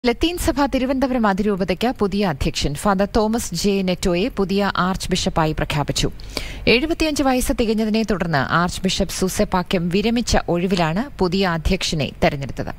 ലത്തീൻ സഭ തിരുവനന്തപുരം അതിരൂപതയ്ക്ക് പുതിയ അധ്യക്ഷൻ ഫാദർ തോമസ് ജെ നെറ്റോയെ പുതിയ ആർച്ച് ബിഷപ്പായി പ്രഖ്യാപിച്ചു എഴുപത്തിയഞ്ച് വയസ്സ് തികഞ്ഞതിനെ തുടർന്ന് ആർച്ച് ബിഷപ്പ് സൂസെപ്പാക്യം വിരമിച്ച ഒഴിവിലാണ് പുതിയ അധ്യക്ഷനെ തെരഞ്ഞെടുത്തത്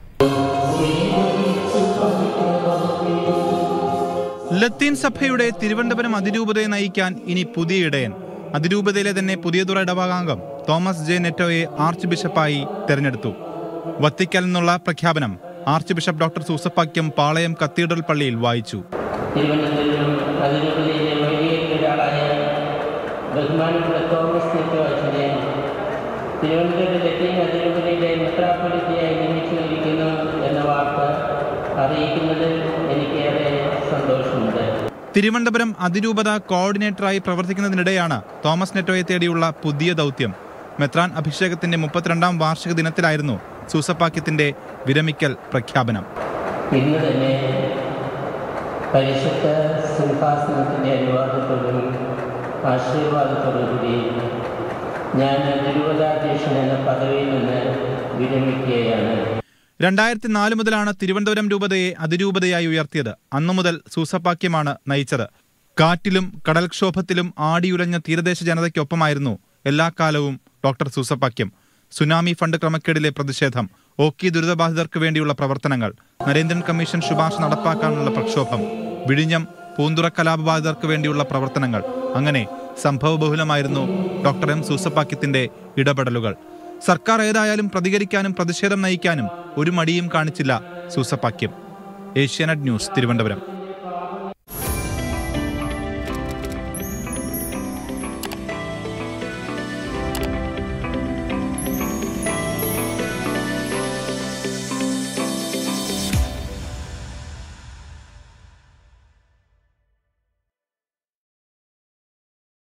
ലത്തീൻ സഭയുടെ തിരുവനന്തപുരം അതിരൂപതയെ നയിക്കാൻ ഇനി പുതിയ ഇടയൻ അതിരൂപതയിലെ തന്നെ പുതിയതുറ ഇടവകാംഗം തോമസ് ജെ നെറ്റോയെ ആർച്ച് ബിഷപ്പായി തെരഞ്ഞെടുത്തു വത്തിക്കൽ നിന്നുള്ള പ്രഖ്യാപനം archbishop doctor Soosapakiam Palayam cathedral പള്ളിയിൽ വായിച്ചു തിരുവനന്തപുരം അതിരൂപതയിലെ വൈദികരിൽ ഒരാളായ ബഹുമാനപ്പെട്ട തോമസ് നെറ്റോ അച്ഛനെ തിരുവനന്തപുരം ലത്തീൻ അതിരൂപതയിലെ മെത്രാപ്പൊലിത്തയായി നിയമിച്ചിരിക്കുന്നു എന്ന വാർത്ത അറിയിക്കുന്നതിൽ എനിക്കേറെ സന്തോഷമുണ്ട് തിരുവനന്തപുരം അതിരൂപത കോർഡിനേറ്ററായി പ്രവർത്തിക്കുന്നതിനിടെയാണ് തോമസ് നെറ്റോയെ തേടിയുള്ള പുതിയ ദൗത്യം മെത്രാൻ അഭിഷേകത്തിന്റെ മുപ്പത്തിരണ്ടാം വാർഷിക ദിനത്തിലായിരുന്നു സൂസപ്പാക്യത്തിന്റെ വിരമിക്കൽ പ്രഖ്യാപനം ഇന്ന് തന്നെ പരിശുദ്ധ സിംഹാസനത്തിൻ്റെ അനുവാദത്തോടും ആശീർവാദത്തോടും കൂടി ഞാൻ തിരുവതാധ്യക്ഷൻ എന്ന പദവിയിൽ നിന്ന് വിരമിക്കുകയാണ് രണ്ടായിരത്തി നാല് മുതലാണ് തിരുവനന്തപുരം രൂപതയെ അതിരൂപതയായി ഉയർത്തിയത് അന്നു മുതൽ സൂസപ്പാക്യമാണ് നയിച്ചത് കാറ്റിലും കടൽക്ഷോഭത്തിലും ആടിയുലഞ്ഞ തീരദേശ ജനതയ്ക്കൊപ്പമായിരുന്നു എല്ലാ കാലവും ഡോക്ടർ സൂസപ്പാക്യം സുനാമി ഫണ്ട് ക്രമക്കേടിലെ പ്രതിഷേധം ഓക്കി ദുരിതബാധിതർക്ക് വേണ്ടിയുള്ള പ്രവർത്തനങ്ങൾ നരേന്ദ്രൻ കമ്മീഷൻ ശുപാർശ നടപ്പാക്കാനുള്ള പ്രക്ഷോഭം വിഴിഞ്ഞം പൂന്തുറ കലാപബാധിതർക്ക് വേണ്ടിയുള്ള പ്രവർത്തനങ്ങൾ അങ്ങനെ സംഭവബഹുലമായിരുന്നു ഡോക്ടർ എം സൂസപ്പാക്യത്തിന്റെ ഇടപെടലുകൾ സർക്കാർ ഏതായാലും പ്രതികരിക്കാനും പ്രതിഷേധം നയിക്കാനും ഒരു മടിയും കാണിച്ചില്ല സൂസപ്പാക്യം ഏഷ്യാനെറ്റ് ന്യൂസ് തിരുവനന്തപുരം